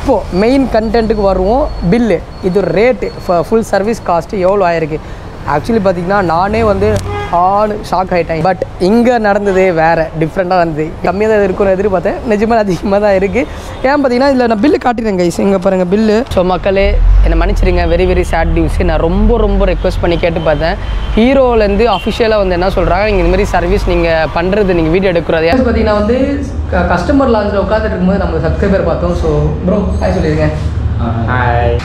இப்போது மெயின் கண்டென்ட்டுக்கு வருவோம் பில்லு இது ரேட்டு ஃபுல் சர்வீஸ் காஸ்ட்டு எவ்வளோ ஆயிருக்கு ஆக்சுவலி பார்த்தீங்கன்னா நானே வந்து ஆளு ஷாக் ஆகிட்டேன் பட் இங்கே நடந்ததே வேறு டிஃப்ரெண்ட்டாக இருந்தது கம்மியாக தான் இருக்கும்னு எதிர்பார்த்தேன் நிஜமாக அதிகமாக தான் இருக்குது ஏன் பார்த்தீங்கன்னா இதில் நான் பில்லு காட்டிடுறேன் கைஸ் இங்கே பாருங்கள் பில்லு ஸோ மக்களே என்னை மன்னிச்சிடுங்க வெரி வெரி சேட் நியூஸ் நான் ரொம்ப ரொம்ப ரெக்வஸ்ட் பண்ணி கேட்டு பார்த்தேன் ஹீரோலேருந்து அஃபிஷியலாக வந்து என்ன சொல்கிறாங்க நீங்கள் இந்த மாதிரி சர்வீஸ் நீங்கள் பண்ணுறது நீங்கள் வீடியோ எடுக்கிறது ஏன் பார்த்தீங்கன்னா வந்து கஸ்டமர் லான்ச்சில் உட்காந்துட்டு இருக்கும்போது நம்ம சப்ஸ்கிரைபர் பார்த்தோம் ஸோ ப்ரோ ஹாய் சொல்லியிருக்கேன் ஹாய்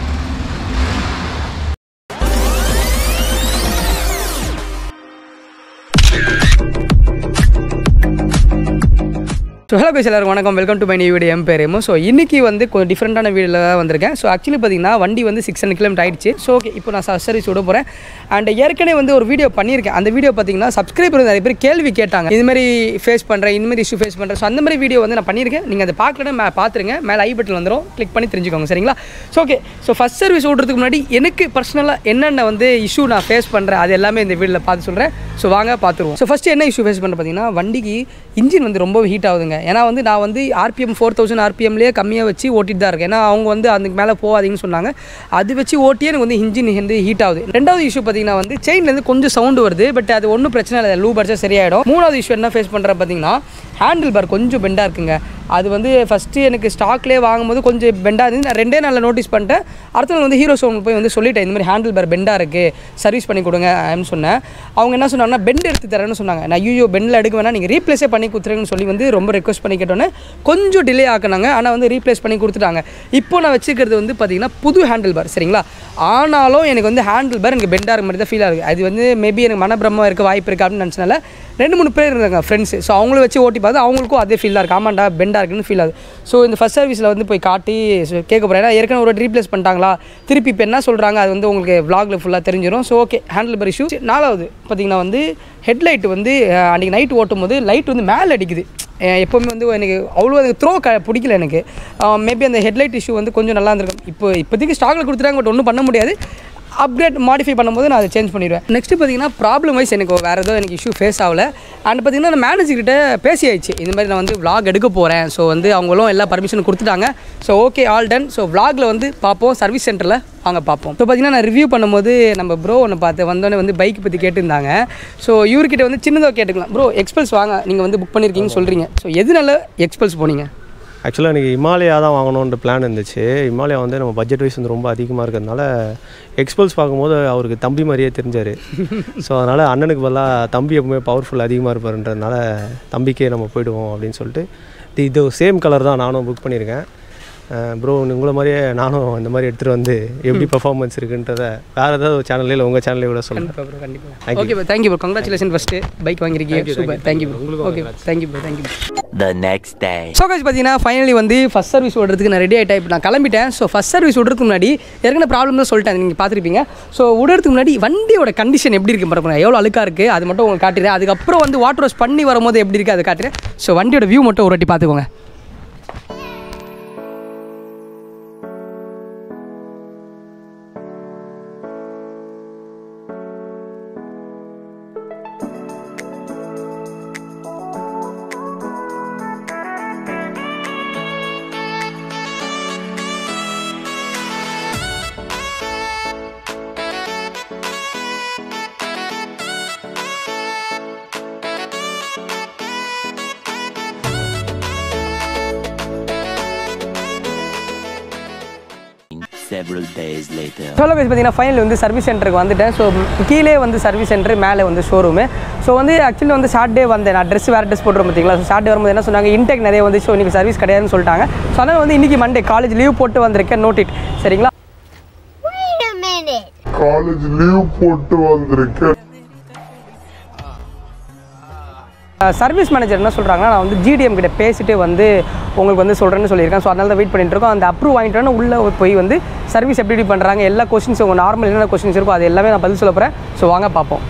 ஸோ ஹலோ பேஸ் எல்லாருக்கும் வணக்கம் welcome to my new video எம் பேர் எமோ ஸோ இன்றைக்கி வந்து கொஞ்சம் டிஃப்ரெண்ட்டான வீடியோவில் தான் வந்திருக்கேன் ஸோ ஆக்சுவலி பார்த்தீங்கன்னா வண்டி வந்து சிக்ஸ் ஹண்ட்ரட் கிலோமீட்டர் ஆயிடுச்சு ஸோ ஓகே இப்போ நான் சர்வீஸ் விட போகிறேன் அண்ட் ஏற்கனவே வந்து ஒரு வீடியோ பண்ணியிருக்கேன் அந்த வீடியோ பார்த்தீங்கன்னா சப்ஸ்கிரைபர் நிறைய பேர் கேள்வி கேட்டாங்க இது மாதிரி ஃபேஸ் பண்ணுறேன் இந்த மாதிரி இஷ்யூ ஃபேஸ் பண்ணுறேன் ஸோ அந்த மாதிரி வீடியோ வந்து நான் பண்ணியிருக்கேன் நீங்கள் அதை பார்க்கலன்னா மே பார்த்துருங்க மேலே ஐ பட்டில் வந்துடும் கிளிக் பண்ணி தெரிஞ்சுக்கோங்க சரிங்களா so okay so first service விடுறதுக்கு முன்னாடி எனக்கு பர்சனலாக என்னென்ன வந்து இஷ்யூ நான் ஃபேஸ் பண்ணுறேன் அது எல்லாமே இந்த வீடியோவில் பார்த்து சொல்கிறேன் ஸோ வாங்க பார்த்துருவோம் ஸோ ஃபஸ்ட்டு என்ன இஷ்யூ ஃபேஸ் பண்ணுறேன் பார்த்தீங்கன்னா வண்டிக்கு இன்ஜின் வந்து ரொம்ப ஹீட் ஆகுதுங்க ஏன்னா வந்து நான் வந்து ஆர்பிஎம் ஃபோர் தௌசண்ட் ஆர்பிஎம்லேயே கம்மியாக வச்சு ஓட்டிட்டு தான் இருக்கேன் ஏன்னா அவங்க வந்து அதுக்கு மேலே போகாதீங்கன்னு சொன்னாங்க அது வச்சு ஓட்டியே எனக்கு வந்து இன்ஜின் வந்து ஹீட் ஆகுது ரெண்டாவது இஷ்யூ பார்த்தீங்கன்னா வந்து செயின்லேருந்து கொஞ்சம் சவுண்டு வருது பட் அது ஒன்றும் பிரச்சனை இல்லை லூ படிச்சா சரியாயிடும் மூணாவது இஷ்யூ என்ன ஃபேஸ் பண்ணுறேன் பார்த்தீங்கன்னா ஹேண்டில் பார் கொஞ்சம் பெண்டாக இருக்குங்க அது வந்து ஃபஸ்ட்டு எனக்கு ஸ்டாக்லேயே வாங்கும்போது கொஞ்சம் பெண்டாக இருந்துச்சு நான் ரெண்டே நாளில் நோட்டீஸ் பண்ணிட்டேன் அடுத்த நாள் வந்து ஹீரோ ஷோன் போய் வந்து சொல்லிட்டேன் இந்த மாதிரி ஹேண்டில் பார் பெண்டாக இருக்குது சர்வீஸ் பண்ணி கொடுங்க அப்படின்னு சொன்னேன் அவங்க என்ன சொன்னாங்கன்னா பெண்ட் எடுத்து தரேன்னு சொன்னாங்க நான் யூயோ பெண்டில் எடுக்க வேணா நீங்கள் ரீப்ளேஸே பண்ணி கொடுத்துருங்கன்னு சொல்லி வந்து ரொம்ப ரெக்வஸ்ட் பண்ணி கேட்டோன்னே கொஞ்சம் டிலே ஆக்குனாங்க ஆனால் வந்து ரீப்ளேஸ் பண்ணி கொடுத்துட்டாங்க இப்போ நான் வச்சுக்கிறது வந்து பார்த்தீங்கன்னா புது ஹேண்டில் பார் சரிங்களா ஆனாலும் எனக்கு வந்து ஹேண்டில் பார் எனக்கு பெண்டாக இருக்க மாதிரி தான் ஃபீல் ஆகுது அது வந்து மேபி எனக்கு மனப்பிரமம் இருக்க வாய்ப்பு இருக்குது அப்படின்னு நினச்சனால ரெண்டு மூணு பேர் இருந்தாங்க ஃப்ரெண்ட்ஸ் ஸோ அவங்கள வச்சு ஓட்டி பார்த்து அவங்களுக்கும் அதே ஃபீலாக இருக்குது ஆமாண்டா பெண்டாக இருக்குன்னு ஃபீல் ஆகுது ஸோ இந்த ஃபஸ்ட் சர்வீஸில் வந்து போய் காட்டி so கேட்க போகிறேன் ஏன்னா ஏற்கனவே ஒரு ரீப்ளேஸ் பண்ணிட்டாங்களா திருப்பி இப்போ என்ன சொல்கிறாங்க அது வந்து உங்களுக்கு vlogல ஃபுல்லாக தெரிஞ்சிடும் so okay handle bar issue நாலாவது பார்த்தீங்கன்னா வந்து ஹெட்லைட் வந்து அஹ், அன்றைக்கி நைட் ஓட்டும் போது லைட் வந்து மேலே அடிக்குது அஹ் எப்போவுமே வந்து எனக்கு அவ்வளோ எனக்கு த்ரோ க பிடிக்கல எனக்கு மேபி அந்த ஹெட்லைட் இஷ்யூ வந்து கொஞ்சம் நல்லா இருந்திருக்கும் இப்போ இப்போதைக்கு ஸ்டாக்கில் கொடுத்துட்டாங்க பட் ஒன்றும் பண்ண முடியாது அப்கிரேட் மாடிஃபை பண்ணும்போது நான் அதை சேஞ்ச் பண்ணிடுவேன் நெக்ஸ்ட் பார்த்தீங்கன்னா ப்ராப்ளம் வைஸ் எனக்கு வேறு ஏதோ எனக்கு இஷ்யூ ஃபேஸ் ஆகல அண்ட் பார்த்தீங்கன்னா நான் மேனேஜர்கிட்ட பேசியாச்சு இந்த மாதிரி நான் வந்து vlog எடுக்க போகிறேன் ஸோ வந்து அவங்களும் எல்லா பர்மிஷன் கொடுத்துட்டாங்க so okay all done so vlogல வந்து பார்ப்போம் சர்வீஸ் சென்டரில் வாங்க பார்ப்போம் ஸோ பார்த்தீங்கன்னா நான் ரிவ்யூ பண்ணும்போது நம்ம ப்ரோ ஒன்று பார்த்து வந்தோடனே வந்து பைக் பற்றி கேட்டிருந்தாங்க ஸோ இவர்கிட்ட வந்து சின்னதாக கேட்டுக்கலாம் ப்ரோ எக்ஸ்பல்ஸ் வாங்க நீங்கள் வந்து புக் பண்ணியிருக்கீங்கன்னு சொல்கிறீங்க ஸோ எதனால எக்ஸ்பல்ஸ் போனீங்க ஆக்சுவலாக எனக்கு இமாலயா தான் வாங்கணுன்ற பிளான் இருந்துச்சு இமாலயா வந்து நம்ம பட்ஜெட் வைஸ் வந்து ரொம்ப அதிகமாக இருக்கிறதுனால எக்ஸ்பல்ஸ் பார்க்கும்போது அவருக்கு தம்பி மாதிரியே தெரிஞ்சார் ஸோ அதனால் அண்ணனுக்கு பதிலாக தம்பி எப்பவுமே பவர்ஃபுல் அதிகமாக இருப்பாருன்றதுனால தம்பிக்கே நம்ம போயிடுவோம் அப்படின்னு சொல்லிட்டு இது இது சேம் கலர் தான் நானும் புக் பண்ணியிருக்கேன் ப்ரோ உங்களை மாதிரியே நானும் இந்த மாதிரி எடுத்துகிட்டு வந்து எப்படி பெர்ஃபார்மன்ஸ் இருக்குன்றத வேறு ஏதாவது ஒரு சேனல்லே இல்லை உங்கள் சேனல்லே விட சொல்லுங்கள் கண்டிப்பாக ப்ரோ கண்டிப்பாக okay bro thank you bro congratulation first bike வாங்கிருக்கீங்க super thank you bro okay thank you bro thank you The next day. So guys பார்த்தீங்கன்னா ஃபைனலி வந்து ஃபஸ்ட் சர்வீஸ் விடுறதுக்கு நான் ரெடி ஆகிட்டேன் இப்போ நான் கிளம்பிட்டேன் ஸோ ஃபஸ்ட் சர்வீஸ் விடுறதுக்கு முன்னாடி ஏற்கனவே ப்ராப்ளம் தான் சொல்லிட்டேன் நீங்கள் பார்த்துருப்பீங்க ஸோ விடுறதுக்கு முன்னாடி வண்டியோட கண்டிஷன் எப்படி இருக்கு பாருங்க எவ்வளோ அழுக்காக இருக்குது அது மட்டும் உங்களுக்கு காட்டுறேன் அதுக்கப்புறம் வந்து வாட்டர் வாஷ் பண்ணி வரும்போது எப்படி இருக்குது அதை காட்டுறேன் ஸோ வண்டியோட வியூ மட்டும் ஒரு வாட்டி பார்த்துக்கோங்க Several days later. சொல்ல பேசி பார்த்தீங்கன்னா ஃபைனல் வந்து சர்வீஸ் சென்டருக்கு வந்துட்டேன் ஸோ கீழே வந்து சர்வீஸ் சென்டர் மேலே வந்து ஷோரூமு ஸோ வந்து ஆக்சுவலி வந்து சாட்டர்டே வந்தேன் நான் ட்ரெஸ் வேறு ட்ரெஸ் போட்டுருவோம் பார்த்தீங்களா ஸோ சாட்டர்டே வரும்போது என்ன சொன்னாங்க இன்டெக் நிறைய வந்து ஸோ இன்றைக்கி சர்வீஸ் கிடையாதுன்னு சொல்லிட்டாங்க ஸோ அதனால் வந்து இன்றைக்கி மண்டே காலேஜ் லீவ் போட்டு வந்திருக்கேன் நோட்டிட் சரிங்களா Wait a minute. College leave போட்டு வந்திருக்கேன் சர்வீஸ் மேனேஜர் என்ன சொல்கிறாங்கன்னா நான் வந்து ஜிடிஎம் கிட்ட பேசிட்டு வந்து உங்களுக்கு வந்து சொல்கிறேன்னு சொல்லியிருக்கேன் ஸோ அதனால தான் வெயிட் பண்ணிட்டு இருக்கோம் அந்த அப்ரூவ் வாங்கிட்டோன்னா உள்ளே போய் வந்து சர்வீஸ் எப்படி எப்படி பண்ணுறாங்க எல்லா கொஸ்டின்ஸ் உங்கள் நார்மல் என்னென்ன கொஸ்டின்ஸ் இருக்கோ அது எல்லாமே நான் பதில் சொல்ல போகிறேன் ஸோ வாங்க பார்ப்போம்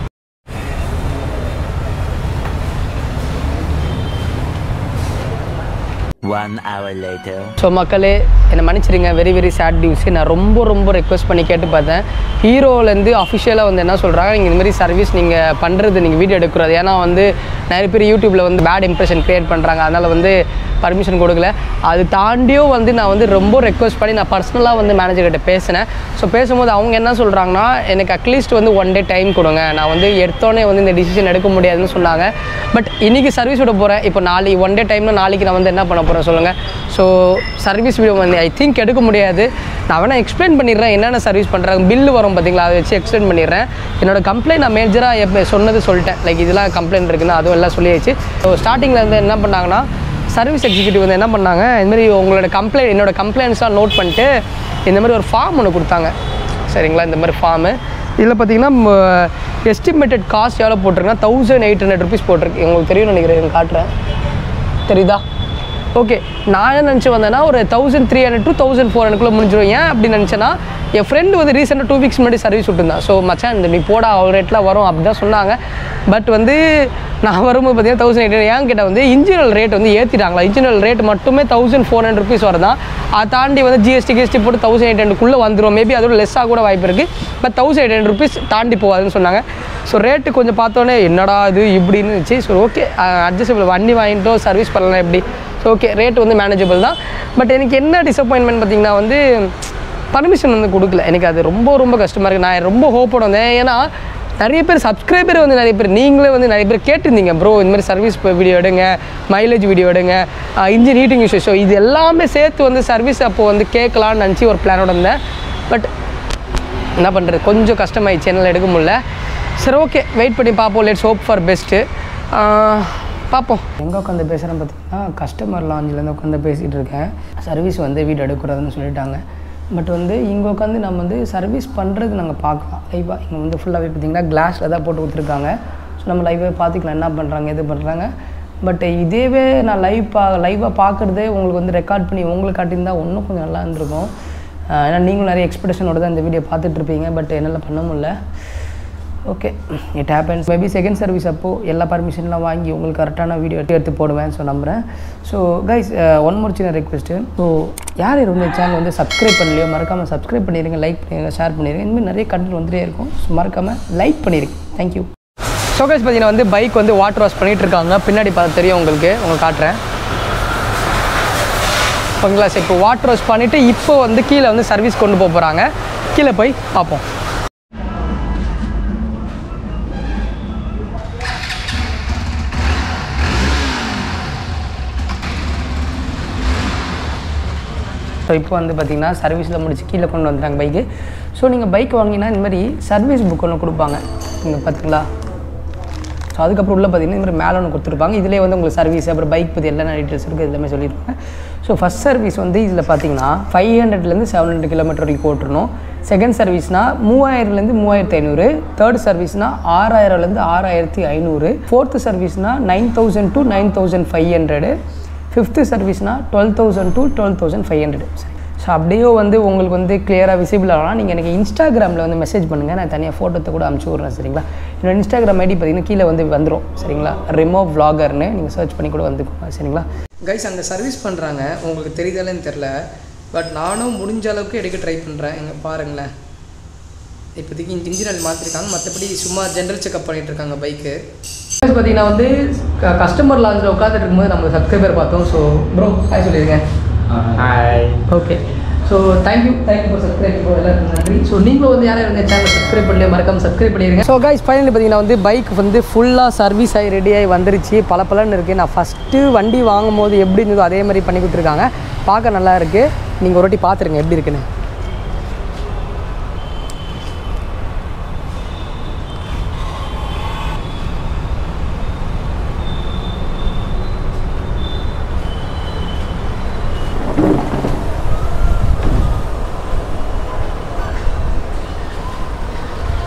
One hour later. ஸோ மக்களே என்னை மன்னிச்சிடுங்க வெரி வெரி சேட் நியூஸ் நான் ரொம்ப ரொம்ப ரெக்வஸ்ட் பண்ணி கேட்டு பார்த்தேன் ஹீரோலேருந்து அஃபிஷியலாக வந்து என்ன சொல்கிறாங்க நீங்கள் இந்த மாதிரி சர்வீஸ் நீங்கள் பண்ணுறது நீங்கள் வீடியோ எடுக்கிறது ஏன்னா வந்து நிறைய பேர் யூடியூப்பில் வந்து பேட் இம்ப்ரெஷன் க்ரியேட் பண்ணுறாங்க அதனால் வந்து பர்மிஷன் கொடுக்கல அது தாண்டியும் வந்து நான் வந்து ரொம்ப ரெக்வஸ்ட் பண்ணி நான் பர்சனலாக வந்து மேனேஜர்கிட்ட பேசினேன் ஸோ பேசும்போது அவங்க என்ன சொல்கிறாங்கன்னா எனக்கு அட்லீஸ்ட் வந்து ஒன் டே டைம் கொடுங்க நான் வந்து எடுத்தோடனே வந்து இந்த டிசிஷன் எடுக்க முடியாதுன்னு சொன்னாங்க பட் இன்றைக்கி சர்வீஸ் விட போகிறேன் இப்போ நாளைக்கு ஒன் டே டைம்னா நாளைக்கு நான் வந்து என்ன பண்ண போகிறேன் சொல்லுங்கள் ஸோ சர்வீஸ் வீடியோ வந்து ஐ திங்க் எடுக்க முடியாது நான் வேணால் எக்ஸ்பிளைன் பண்ணிடுறேன் என்னென்ன சர்வீஸ் பண்ணுறாங்க பில்லு வரும் பார்த்தீங்களா அதை வச்சு எக்ஸ்பிளைன் பண்ணிடுறேன் என்னோட கம்ப்ளைண்ட் நான் மேஜராக எப்போ சொன்னது சொல்லிட்டேன் லைக் இதெல்லாம் கம்ப்ளைண்ட் இருக்குன்னு அதுவும் எல்லாம் சொல்லியாச்சு ஸோ ஸ்டார்டிங்கில் வந்து என்ன பண்ணாங்கன்னா சர்வீஸ் எக்ஸிக்யூட்டிவ் வந்து என்ன பண்ணாங்க இந்த மாதிரி உங்களோட கம்ப்ளைண்ட் என்னோட கம்ப்ளைண்ட்ஸ்லாம் நோட் பண்ணிட்டு இந்த மாதிரி ஒரு ஃபார்ம் ஒன்று கொடுத்தாங்க சரிங்களா இந்த மாதிரி ஃபார்மு இதில் பார்த்தீங்கன்னா எஸ்டிமேட்டட் காஸ்ட் எவ்வளோ போட்டிருக்குன்னா தௌசண்ட் எயிட் ஹண்ட்ரட் ருபீஸ் போட்டிருக்கு உங்களுக்கு தெரியும்னு நினைக்கிறேன் எனக்கு காட்டுறேன் தெரியுதா ஓகே நான் என்ன நினச்சி வந்தேன்னா ஒரு thousand three hundred two thousand four ஹண்ட்ரட்குள்ளே முடிஞ்சிடும் ஏன் அப்படி நினச்சேன்னா என் ஃப்ரெண்டு வந்து ரீசெண்டாக டூ வீக்ஸ் முன்னாடி சர்வீஸ் விட்டுருந்தான் ஸோ மச்சான் இந்த நீ போடா அவ்வளோ ரேட்டில் வரும் அப்படி தான் சொன்னாங்க பட் வந்து நான் வரும்போது பார்த்தீங்கன்னா தௌசண்ட் எயிட் ஏன் கிட்ட வந்து இன்ஜினல் ரேட் வந்து ஏற்றிட்டாங்களா இன்ஜினல் ரேட் மட்டுமே தௌசண்ட் ஃபோர் ஹண்ட்ரட் ருபீஸ் வரதான் அதை தாண்டி வந்து ஜிஎஸ்டி கிஎஸ்டி போட்டு தௌசண்ட் எயிட் ஹண்ட்ரட்குள்ளே வந்துடும் மேபி அதோட லெஸ்ஸாக கூட வாய்ப்பு இருக்குது but thousand eight hundred rupees தாண்டி போகாதுன்னு சொன்னாங்க ஸோ ரேட்டு கொஞ்சம் பார்த்தோன்னே என்னடா இது இப்படின்னு இருந்துச்சு ஸோ ஓகே அட்ஜஸ்டபிள் வண்டி வாங்கிட்டோம் சர்வீஸ் பண்ணலாம் எப்படி ஸோ ஓகே ரேட் வந்து மேனேஜபிள் தான் பட் எனக்கு என்ன டிசப்பாயின்மெண்ட் பார்த்தீங்கன்னா வந்து பர்மிஷன் வந்து கொடுக்கல எனக்கு அது ரொம்ப ரொம்ப கஷ்டமாக இருக்குது நான் ரொம்ப ஹோப்போட வந்தேன் ஏன்னா நிறைய பேர் சப்ஸ்கிரைபர் வந்து நிறைய பேர் நீங்களே வந்து நிறைய பேர் கேட்டிருந்தீங்க ப்ரோ இந்த மாதிரி சர்வீஸ் வீடியோ எடுங்க மைலேஜ் வீடியோ எடுங்க இன்ஜின் ஹீட்டிங் இஷ்யூ ஸோ இது எல்லாமே சேர்த்து வந்து சர்வீஸ் அப்போது வந்து கேட்கலான்னு நினச்சி ஒரு பிளானோட இருந்தேன் பட் என்ன பண்ணுறது கொஞ்சம் கஷ்டமாயிடுச்சு என்னால் எடுக்க முடியல சரி ஓகே வெயிட் பண்ணி பார்ப்போம் லெட்ஸ் ஹோப் ஃபார் பெஸ்ட்டு பார்ப்போம் எங்கே உட்காந்து பேசுகிறேன் பார்த்தீங்கன்னா கஸ்டமர் லாஞ்சிலேருந்து உட்காந்து பேசிகிட்டு இருக்கேன் சர்வீஸ் வந்து வீடு எடுக்கூடாதுன்னு சொல்லிட்டாங்க பட் வந்து இங்கே உட்காந்து நம்ம வந்து சர்வீஸ் பண்ணுறது நாங்கள் பார்க்கலாம் லைவாக இங்கே வந்து ஃபுல்லாகவே பார்த்தீங்கன்னா கிளாஸில் தான் போட்டு கொடுத்துருக்காங்க ஸோ நம்ம லைவாக பார்த்துக்கலாம் என்ன பண்ணுறாங்க எது பண்ணுறாங்க பட் இதேவே நான் லைவ் பா லைவாக பார்க்குறதே உங்களுக்கு வந்து ரெக்கார்ட் பண்ணி உங்களுக்கு காட்டியிருந்தா இன்னும் கொஞ்சம் நல்லா இருந்திருக்கும் ஆஹ் ஏன்னா நீங்களும் நிறைய எக்ஸ்பெக்டேஷனோட தான் இந்த வீடியோ பார்த்துட்டு இருப்பீங்க பட் என்னால் பண்ண முடியல okay it happens maybe second service அப்போது எல்லா பர்மிஷன்லாம் வாங்கி உங்களுக்கு கரெக்டான வீடியோ எடுத்து எடுத்து போடுவேன் ஸோ நம்புகிறேன் ஸோ கைஸ் ஒன் மோர் சின்ன ரெக்வெஸ்ட்டு ஸோ யார் யார் வந்து சேனல் வந்து சப்ஸ்கிரைப் பண்ணலையோ மறக்காமல் சப்ஸ்கிரைப் பண்ணிடுங்க லைக் பண்ணிடுங்க ஷேர் பண்ணிடுங்க இந்த மாதிரி நிறைய கண்டென்ட் வந்துட்டே இருக்கும் ஸோ மறக்காமல் லைக் பண்ணிடுங்க தேங்க்யூ ஸோ கைஸ் பார்த்தீங்கன்னா வந்து பைக் வந்து வாட்டர் வாஷ் பண்ணிகிட்டு இருக்காங்க பின்னாடி பார்த்து தெரியும் உங்களுக்கு உங்களுக்கு காட்டுறேன் ஓகேங்களா சரி இப்போ வாட்டர் வாஷ் பண்ணிவிட்டு இப்போ வந்து கீழே வந்து சர்வீஸ் கொண்டு போக போகிறாங்க கீழே போய் பார்ப்போம் ஸோ இப்போ வந்து பார்த்தீங்கன்னா சர்வீஸில் முடிச்சு கீழே கொண்டு வந்துட்டாங்க பைக்கு ஸோ நீங்கள் பைக் வாங்கினா இந்த மாதிரி சர்வீஸ் புக் ஒன்று கொடுப்பாங்க நீங்கள் பார்த்தீங்களா ஸோ அதுக்கப்புறம் உள்ள பார்த்தீங்கன்னா இந்த மாதிரி மேலே ஒன்று கொடுத்துருப்பாங்க இதிலே வந்து உங்களுக்கு சர்வீஸ் அப்புறம் பைக் பற்றி எல்லா டீட்டெயில்ஸ் இருக்குது எல்லாமே சொல்லியிருப்பாங்க ஸோ ஃபஸ்ட் சர்வீஸ் வந்து இதில் பார்த்தீங்கன்னா ஃபைவ் ஹண்ட்ரட்லேருந்து செவன் ஹண்ட்ரட் கிலோமீட்டர் வரைக்கும் போட்டுருணும் செகண்ட் சர்வீஸ்னால் மூவாயிரம்லேருந்து மூவாயிரத்தி ஐநூறு தேர்ட் சர்வீஸ்னால் ஆறாயிரம்லேருந்து ஆறாயிரத்தி ஐநூறு ஃபோர்த்து சர்வீஸ்னால் nine thousand to nine thousand five hundred fifth சர்வீஸ்னால் twelve thousand to twelve thousand five hundred so அப்படியே வந்து உங்களுக்கு வந்து கிளியராக விசிபிள் ஆகலாம் நீங்கள் எனக்கு இன்ஸ்டாகிராமில் வந்து மெசேஜ் பண்ணுங்கள் நான் தனியாக ஃபோட்டோத்தை கூட அமுச்சு விட்றேன் சரிங்களா என்னோட இன்ஸ்டாகிராம் ஐடி பார்த்தீங்கன்னா கீழே வந்து வந்துடும் சரிங்களா ரிமோ vloggerனு நீங்கள் சர்ச் பண்ணி கூட வந்துக்கோங்க சரிங்களா கைஸ் அங்கே சர்வீஸ் பண்ணுறாங்க உங்களுக்கு தெரியுதாலேன்னு தெரில பட் நானும் முடிஞ்ச அளவுக்கு எடுக்க ட்ரை பண்ணுறேன் எங்கே பாருங்களேன் இப்போதைக்கு இன்ஜின் ஆயில் மாற்றிருக்காங்க மற்றபடி சும்மா ஜென்ரல் செக்அப் பண்ணிட்டு இருக்காங்க பைக்கு பார்த்தீங்கன்னா வந்து கஸ்டமர் லாஞ்சில் உட்காந்துட்டு இருக்கும்போது நம்ம சப்ஸ்கிரைபர் பார்த்தோம் ஸோ ப்ரோ ஹாய் சொல்லிடுங்க hi okay so thank you thank you for subscribe bro எல்லாருக்கும் நன்றி ஸோ நீங்களும் வந்து யாரும் வந்து சேனல் சப்ஸ்கிரைப் பண்ணல மறக்காம சப்ஸ்கிரைப் பண்ணிடுங்க ஸோ கைஸ் ஃபைனலி பார்த்தீங்கன்னா வந்து பைக் வந்து ஃபுல்லாக சர்வீஸ் ஆகி ரெடி ஆகி வந்துருச்சு பல பலன்னு இருக்குது நான் ஃபஸ்ட்டு வண்டி வாங்கும் போது எப்படி இருந்ததோ அதே மாதிரி பண்ணி கொடுத்துருக்காங்க பார்க்க நல்லா இருக்குது நீங்கள் ஒரு வாட்டி பார்த்துருங்க எப்படி இருக்குன்னு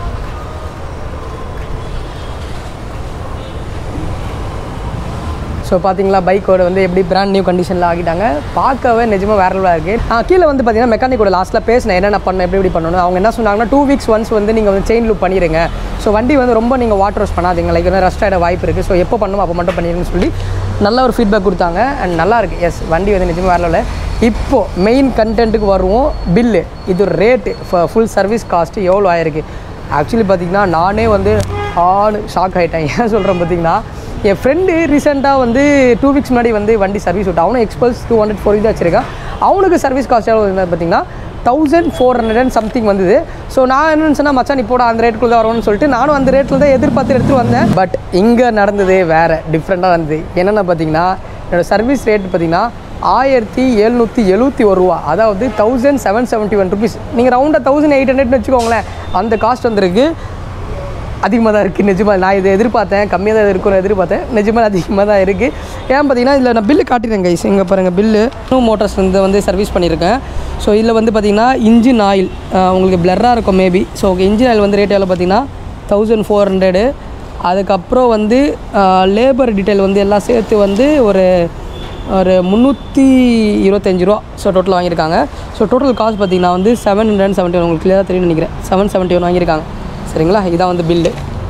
ஸோ ஸோ பார்த்தீங்களா பைக்கோட வந்து எப்படி பிராண்ட் நியூ கண்டிஷனில் ஆகிட்டாங்க பார்க்கவே நிஜமாக வேற லெவலாக இருக்குது கீழே வந்து பார்த்தீங்கன்னா மெக்கானிக்கோட லாஸ்ட்டில் பேசினேன் என்னென்ன பண்ணணும் எப்படி எப்படி பண்ணணும் அவங்க என்ன சொன்னாங்கன்னா டூ வீக்ஸ் ஒன்ஸ் வந்து நீங்கள் வந்து செயின் லூப் பண்ணிடுங்க ஸோ வண்டி வந்து ரொம்ப நீங்கள் வாட்டர் வாஷ் பண்ணாதீங்க லைக் வந்து ரஸ்ட் ஆகிட வாய்ப்பு இருக்குது ஸோ எப்போ பண்ணணும் அப்போ மட்டும் பண்ணிடுங்கன்னு சொல்லி நல்ல ஒரு ஃபீட்பேக் கொடுத்தாங்க அண்ட் நல்லா இருக்கு எஸ் வண்டி வந்து நிஜமாக வேற லெவலில் இப்போது மெயின் கண்டென்ட்டுக்கு வருவோம் பில்லு இது ரேட்டு ஃபுல் சர்வீஸ் காஸ்ட்டு எவ்வளோ ஆயிருக்கு ஆக்சுவலி பார்த்தீங்கன்னா நானே வந்து ஆடு ஷாக் ஆகிட்டேன் ஏன் சொல்கிறேன் பார்த்தீங்கன்னா என் ஃப்ரெண்டு ரீசெண்டாக வந்து டூ வீக்ஸ் முன்னாடி வந்து வண்டி சர்வீஸ் விட்டு அவனும் எக்ஸ்பல்ஸ் டூ ஹண்ட்ரட் ஃபோர் தான் வச்சிருக்கான் அவனுக்கு சர்வீஸ் காஸ்ட் எவ்வளோ இருந்தால் பார்த்தீங்கன்னா thousand four hundred and something வந்தது ஸோ நான் என்ன நினச்சேன்னா மச்சான் நீ போட அந்த ரேட்டுக்குள்ள தான் வரும்னு சொல்லிட்டு நானும் அந்த ரேட்டில் தான் எதிர்பார்த்து எடுத்துட்டு வந்தேன் பட் இங்கே நடந்தது வேறு டிஃப்ரெண்ட்டாக இருந்தது என்னென்ன பார்த்தீங்கன்னா என்னோடய சர்வீஸ் ரேட் பார்த்தீங்கன்னா ஆயிரத்தி எழுநூற்றி எழுபத்தி ஒரு ரூபா அதாவது thousand seven seventy one rupees நீங்கள் ரவுண்டாக தௌசண்ட் எயிட் ஹண்ட்ரட்னு வச்சுக்கோங்களேன் அந்த காஸ்ட் வந்திருக்கு அதிகமாக தான் இருக்குது நிஜமாக நான் இதை எதிர்பார்த்தேன் கம்மியாக தான் இருக்கும்னு எதிர்பார்த்தேன் நிஜமாக அதிகமாக தான் இருக்குது ஏன் பார்த்தீங்கன்னா இதில் நான் பில்லு காட்டிடுறேன் கைஸ் இங்கே பாருங்கள் பில்லு நியூ மோட்டார்ஸ் வந்து வந்து சர்வீஸ் பண்ணியிருக்கேன் ஸோ இதில் வந்து பார்த்தீங்கன்னா இன்ஜின் ஆயில் உங்களுக்கு பிளர்ராக இருக்கும் மேபி ஸோ இன்ஜின் ஆயில் வந்து ரேட் எவ்வளோ பார்த்தீங்கன்னா தௌசண்ட் ஃபோர் ஹண்ட்ரடு அதுக்கப்புறம் வந்து லேபர் டீட்டெயில் வந்து எல்லாம் சேர்த்து வந்து ஒரு ஒரு முந்நூற்றி இருபத்தஞ்சு ரூபா ஸோ டோட்டல் வாங்கியிருக்காங்க ஸோ டோட்டல் காஸ்ட் பார்த்தீங்கன்னா வந்து seven hundred and seventy one உங்களுக்கு கிளியராக தெரியும் நினைக்கிறேன் செவன் செவன்ட்டி ஒன் வாங்கியிருக்காங்க சரிங்களா இதான் வந்து பில்லு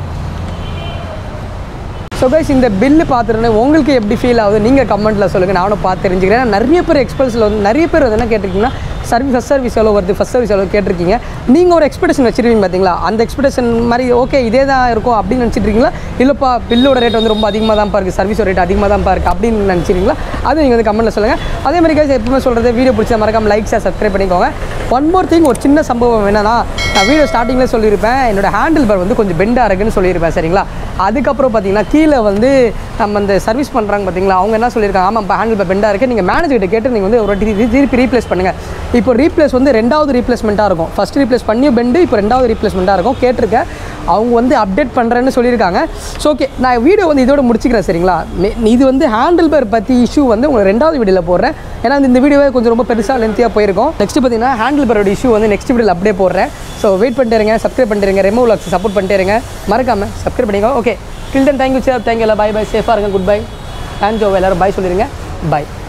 ஸோ கைஸ் இந்த பில்லு பார்த்துருந்தே உங்களுக்கு எப்படி ஃபீல் ஆகுது நீங்கள் கமெண்ட்டில் சொல்லுங்கள் நானும் பார்த்து தெரிஞ்சுக்கிறேன் நிறைய பேர் எக்ஸ்பெல்ஸில் வந்து நிறைய பேர் வந்து என்ன கேட்டிருக்கீங்கன்னா சர்வீஸ் ஃபஸ்ட் சர்வீஸ் எவ்வளோ வருது ஃபஸ்ட் சர்வீஸ் எவ்வளோ கேட்டிருக்கீங்க நீங்கள் ஒரு எக்ஸ்பெக்டேஷன் வச்சிருக்கீங்க பார்த்தீங்களா அந்த எக்ஸ்பெக்டேஷன் மாதிரி ஓகே இதே தான் இருக்கும் அப்படின்னு நினச்சிட்டு இருக்கீங்களா இல்லைப்பா பில்லோட ரேட் வந்து ரொம்ப அதிகமாக தான் இருக்குது சர்வீஸோட ரேட் அதிகமாக தான் இருக்குது அப்படின்னு நினச்சிருக்கீங்களா அது நீங்கள் வந்து கமெண்ட்டில் சொல்லுங்கள் அதே மாதிரி கைஸ் எப்பவுமே சொல்கிறது வீடியோ பிடிச்சா மறக்காம லைக் ஷேர் சப்ஸ்கிரைப் பண்ணிக்கோங்க ஒன் மோர் திங் ஒரு சின்ன சம்பவம் என்னன்னா நான் வீடியோ ஸ்டார்டிங்கில் சொல்லியிருப்பேன் என்னோட ஹேண்டில் பார் வந்து கொஞ்சம் பெண்டாக இருக்குன்னு சொல்லியிருப்பேன் சரிங்களா அதுக்கப்புறம் பார்த்தீங்கன்னா கீழே வந்து நம்ம இந்த சர்வீஸ் பண்ணுறாங்க பார்த்தீங்களா அவங்க என்ன சொல்லியிருக்காங்க ஆமாம் இப்போ ஹேண்டில் பார் பெண்டாக இருக்குது நீங்கள் மேனேஜர்கிட்ட கேட்டு நீங்கள் வந்து ஒரு வாட்டி தி- திருப்பி ரீப்ளேஸ் பண்ணுங்கள் இப்போ ரீப்ளேஸ் வந்து ரெண்டாவது ரீப்ளேஸ்மெண்ட்டாக இருக்கும் ஃபஸ்ட் ரீப்ளேஸ் பண்ணி பெண்டு இப்போ ரெண்டாவது ரீப்ளேஸ்மெண்ட்டாக இருக்கும் கேட்டிருக்கேன் அவங்க வந்து அப்டேட் பண்ணுறேன்னு சொல்லியிருக்காங்க ஸோ ஓகே நான் வீடியோ வந்து இதோட முடிச்சுக்கிறேன் சரிங்களா மே- இது வந்து ஹேண்டில் பார் பற்றி இஷ்யூ வந்து உங்களுக்கு ரெண்டாவது வீடியோவில் போடுறேன் ஏன்னா இந்த வீடியோவே கொஞ்சம் ரொம்ப பெருசாக லென்த்தியாக போயிருக்கும் நெக்ஸ்ட் பார்த்தீங்கன்னா ஹேண்டில் பாரோட இஷ்யூ வந்து நெக்ஸ்ட் வீடியோவில் அப்படியே போடுறேன் ஸோ வெயிட் பண்ணிட்டு இருங்க சப்ஸ்கிரைப் பண்ணிட்டு இருங்க ரெமோ லாக்ஸ் சப்போர்ட் பண்ணிட்டே இருங்க மறக்காமல் சப்ஸ்கிரைப் பண்ணிக்கோ okay till then thank you sir thank you எல்லாம் பை பை சேஃபாக இருங்க குட் பை தேங்க்யூ எல்லாரும் பை சொல்லிடுங்க பை